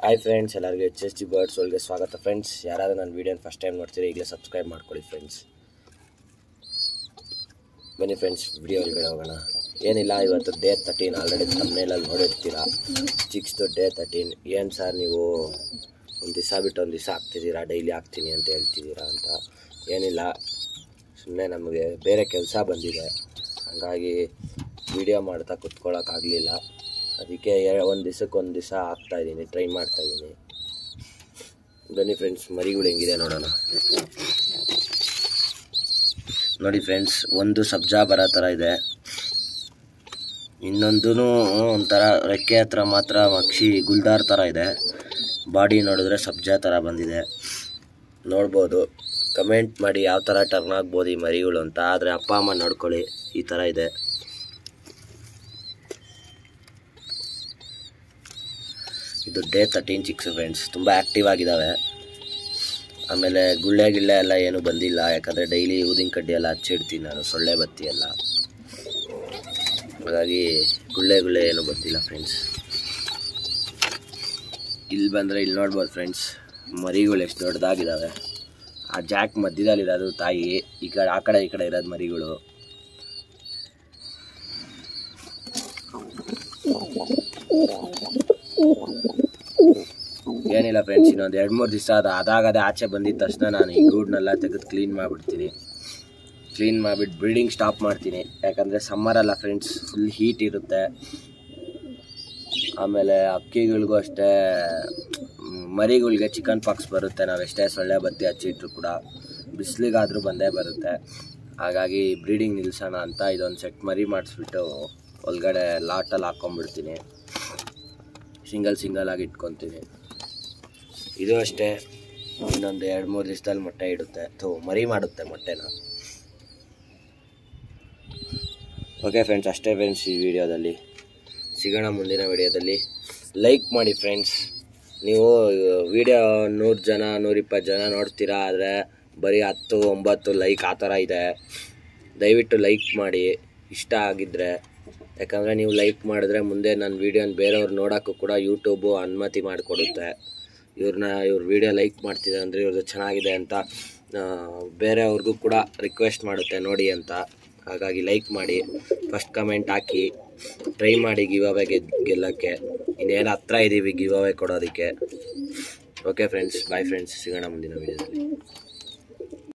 hi friends ಎಲ್ಲರಿಗೂ H S G birds ಒಳಗೆ ಸ್ವಾಗತ ಫ್ರೆಂಡ್ಸ್ ಯಾರಾದರೂ ನನ್ನ ವೀಡಿಯೋನ ಫಸ್ಟ್ ಟೈಮ್ ನೋಡ್ತೀರಿ ಈಗಲೇ ಸಬ್ಸ್ಕ್ರೈಬ್ ಮಾಡ್ಕೊಳ್ಳಿ ಫ್ರೆಂಡ್ಸ್ ಬನ್ನಿ ಫ್ರೆಂಡ್ಸ್ ವಿಡಿಯೋ ಒಳಗಡೆ ಹೋಗೋಣ ಏನಿಲ್ಲ ಇವತ್ತು ಡೇ ತರ್ಟೀನ್ ಆಲ್ರೆಡಿ ತಮ್ಮನೇಲಲ್ಲಿ ನೋಡಿರ್ತೀರ ಚಿಕ್ಸ್ದು ಡೇ ತರ್ಟೀನ್ ಏನು ಸರ್ ನೀವು ಒಂದು ದಿವಸ ಬಿಟ್ಟು ಒಂದು ದಿವಸ ಹಾಕ್ತಿದ್ದೀರಾ ಡೈಲಿ ಹಾಕ್ತೀನಿ ಅಂತ ಹೇಳ್ತಿದ್ದೀರಾ ಅಂತ ಏನಿಲ್ಲ ಸುಮ್ಮನೆ ನಮಗೆ ಬೇರೆ ಕೆಲಸ ಬಂದಿದೆ ಹಾಗಾಗಿ ವಿಡಿಯೋ ಮಾಡ್ತಾ ಕುತ್ಕೊಳ್ಳೋಕ್ಕಾಗಲಿಲ್ಲ ಅದಕ್ಕೆ ಒಂದು ದಿವ್ಸಕ್ಕೆ ಒಂದು ದಿವಸ ಹಾಕ್ತಾಯಿದ್ದೀನಿ ಟ್ರೈ ಮಾಡ್ತಾಯಿದ್ದೀನಿ ಬನ್ನಿ ಫ್ರೆಂಡ್ಸ್ ಮರಿಗಳು ಹೆಂಗಿದೆ ನೋಡೋಣ ನೋಡಿ ಫ್ರೆಂಡ್ಸ್ ಒಂದು ಸಬ್ಜಾ ಬರೋ ಥರ ಇದೆ ಇನ್ನೊಂದು ಒಂಥರ ರೆಕ್ಕೆ ಹತ್ರ ಮಾತ್ರ ಮಕ್ಷಿ ಗುಲ್ದಾರ್ ಥರ ಇದೆ ಬಾಡಿ ನೋಡಿದ್ರೆ ಸಬ್ಜಾ ಥರ ಬಂದಿದೆ ನೋಡ್ಬೋದು ಕಮೆಂಟ್ ಮಾಡಿ ಯಾವ ಥರ ಟರ್ನ್ ಆಗ್ಬೋದು ಈ ಮರಿಗಳು ಅಂತ ಆದರೆ ಅಪ್ಪ ಅಮ್ಮ ನೋಡ್ಕೊಳ್ಳಿ ಈ ಥರ ಇದೆ ಇದು ಡೇ ತರ್ಟೀನ್ ಚಿಕ್ಸ್ ಫ್ರೆಂಡ್ಸ್ ತುಂಬ ಆ್ಯಕ್ಟಿವ್ ಆಗಿದ್ದಾವೆ ಆಮೇಲೆ ಗುಳ್ಳೆ ಗಿಳ್ಳೆ ಎಲ್ಲ ಏನೂ ಬಂದಿಲ್ಲ ಯಾಕಂದರೆ ಡೈಲಿ ಊದಿನ ಕಡ್ಡಿ ಎಲ್ಲ ಹಚ್ಚಿಡ್ತೀನಿ ನಾನು ಸೊಳ್ಳೆ ಬತ್ತಿ ಎಲ್ಲ ಹಾಗಾಗಿ ಗುಳ್ಳೆ ಗುಳ್ಳೆ ಏನೂ ಬಂದಿಲ್ಲ ಫ್ರೆಂಡ್ಸ್ ಇಲ್ಲಿ ಬಂದರೆ ಇಲ್ಲಿ ನೋಡ್ಬೋದು ಫ್ರೆಂಡ್ಸ್ ಮರಿಗಳು ಎಷ್ಟು ದೊಡ್ಡದಾಗಿದ್ದಾವೆ ಆ ಜಾಕ್ ಮಧ್ಯದಲ್ಲಿರೋದು ತಾಯಿ ಈ ಕಡೆ ಆ ಕಡೆ ಈ ಕಡೆ ಇರೋದು ಮರಿಗಳು ಏನಿಲ್ಲ ಫ್ರೆಂಡ್ಸ್ ಇನ್ನೊಂದು ಎರಡು ಮೂರು ದಿವಸ ಅದು ಅದಾಗದೆ ಆಚೆ ಬಂದಿದ್ದ ತಕ್ಷಣ ನಾನು ಈ ಗೂಡ್ನೆಲ್ಲ ತೆಗೆದು ಕ್ಲೀನ್ ಮಾಡಿಬಿಡ್ತೀನಿ ಕ್ಲೀನ್ ಮಾಡಿಬಿಟ್ಟು ಬ್ರೀಡಿಂಗ್ ಸ್ಟಾಪ್ ಮಾಡ್ತೀನಿ ಯಾಕಂದರೆ ಸಮ್ಮರಲ್ಲ ಫ್ರೆಂಡ್ಸ್ ಫುಲ್ ಹೀಟ್ ಇರುತ್ತೆ ಆಮೇಲೆ ಅಕ್ಕಿಗಳಿಗೂ ಅಷ್ಟೇ ಮ್, ಮರಿಗಳಿಗೆ ಚಿಕನ್ ಪಾಕ್ಸ್ ಬರುತ್ತೆ ನಾವು ಎಷ್ಟೇ ಸೊಳ್ಳೆ ಬತ್ತಿ ಹಚ್ಚಿಟ್ರು ಕೂಡ ಬಿಸಿಲಿಗಾದರೂ ಬಂದೇ ಬರುತ್ತೆ ಹಾಗಾಗಿ ಬ್ರೀಡಿಂಗ್ ನಿಲ್ಸೋಣ ಅಂತ ಇದೊಂದು ಸೆಟ್ ಮರಿ ಮಾಡಿಸ್ಬಿಟ್ಟು ಒಳಗಡೆ ಲಾಟಲ್ಲಿ ಹಾಕ್ಕೊಂಬಿಡ್ತೀನಿ ಸಿಂಗಲ್ ಸಿಂಗಲ್ ಆಗಿ ಇಟ್ಕೊತೀನಿ ಇದು ಅಷ್ಟೇ ಇನ್ನೊಂದು ಎರಡು ಮೂರು ದಿವಸದಲ್ಲಿ ಮೊಟ್ಟೆ ಇಡುತ್ತೆ ಥೋ ಮರಿ ಮಾಡುತ್ತೆ ಮೊಟ್ಟೆನ ಓಕೆ ಫ್ರೆಂಡ್ಸ್ ಅಷ್ಟೇ ಫ್ರೆಂಡ್ಸ್ ಈ ವಿಡಿಯೋದಲ್ಲಿ ಸಿಗೋಣ ಮುಂದಿನ ವಿಡಿಯೋದಲ್ಲಿ ಲೈಕ್ ಮಾಡಿ ಫ್ರೆಂಡ್ಸ್ ನೀವು ವಿಡಿಯೋ ನೂರು ಜನ ನೂರಿಪ್ಪತ್ತು ಜನ ನೋಡ್ತೀರಾ ಆದರೆ ಬರೀ ಹತ್ತು ಒಂಬತ್ತು ಲೈಕ್ ಆ ಥರ ಇದೆ ದಯವಿಟ್ಟು ಲೈಕ್ ಮಾಡಿ ಇಷ್ಟ ಆಗಿದ್ದರೆ ಯಾಕಂದರೆ ನೀವು ಲೈಕ್ ಮಾಡಿದ್ರೆ ಮುಂದೆ ನನ್ನ ವೀಡಿಯೋನ ಬೇರೆಯವ್ರು ನೋಡೋಕ್ಕೂ ಕೂಡ ಯೂಟ್ಯೂಬು ಅನುಮತಿ ಮಾಡಿಕೊಡುತ್ತೆ ಇವ್ರನ್ನ ಇವ್ರ ವೀಡಿಯೋ ಲೈಕ್ ಮಾಡ್ತಿದ್ದಾರೆ ಅಂದರೆ ಇವ್ರದ್ದು ಚೆನ್ನಾಗಿದೆ ಅಂತ ಆ, ಬೇರೆಯವ್ರಿಗೂ ಕೂಡ ರಿಕ್ವೆಸ್ಟ್ ಮಾಡುತ್ತೆ ನೋಡಿ ಅಂತ ಹಾಗಾಗಿ ಲೈಕ್ ಮಾಡಿ ಫಸ್ಟ್ ಕಮೆಂಟ್ ಹಾಕಿ ಟ್ರೈ ಮಾಡಿ ಗಿವ್ ಅವೇ ಗೆಲ್ಲೋಕ್ಕೆ ಇನ್ನೇನು ಹತ್ರ ಇದ್ದೀವಿ ಗಿವ್ ಅವೇ ಕೊಡೋದಕ್ಕೆ ಓಕೆ ಫ್ರೆಂಡ್ಸ್ ಬಾಯ್ ಫ್ರೆಂಡ್ಸ್ ಸಿಗೋಣ ಮುಂದಿನ ವೀಡಿಯೋದಲ್ಲಿ